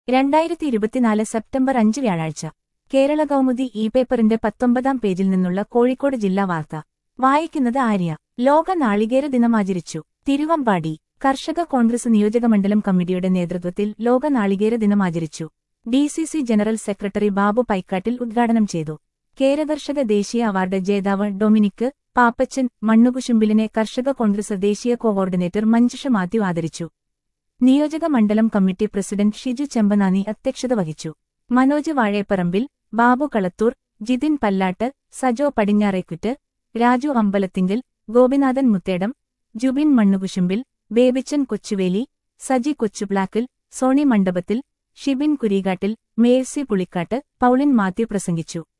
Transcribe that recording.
രണ്ടായിരത്തി ഇരുപത്തിനാല് സെപ്റ്റംബർ അഞ്ച് വ്യാഴാഴ്ച കേരള കൗമുദി ഇ പേപ്പറിന്റെ പത്തൊമ്പതാം പേജിൽ നിന്നുള്ള കോഴിക്കോട് ജില്ലാ വാർത്ത വായിക്കുന്നത് ആര്യ ലോക നാളികേര ദിനമാചരിച്ചു തിരുവമ്പാടി കർഷക കോൺഗ്രസ് നിയോജകമണ്ഡലം കമ്മിറ്റിയുടെ നേതൃത്വത്തിൽ ലോക നാളികേര ദിനമാചരിച്ചു DCC general secretary Babu Paikkattil ഉദ്ഘാടനം ചെയ്തു കേരകർഷക ദേശീയ അവാർഡ് ജേതാവ് ഡൊമിനിക് പാപ്പച്ചൻ മണ്ണുകുശുമ്പിലിനെ കർഷക കോൺഗ്രസ് ദേശീയ കോഓർഡിനേറ്റർ മഞ്ജുഷ മാത്യു ആദരിച്ചു നിയോജക മണ്ഡലം കമ്മിറ്റി പ്രസിഡന്റ് ഷിജു ചെമ്പനാനി അധ്യക്ഷത വഹിച്ചു Manoj Vazhepparambil Babu Kalathoor Jithin Pallatt Sajo Padinjarekkutt Raju Ambalathinkal Gopinathan Muthedam Jubin Mannukusumbil Babychan Kochuveli Saji Kochuplakkil Sony Mandapathil Shibin Kureekattil Mercy Pulikkatt Pauline Mathew പ്രസംഗിച്ചു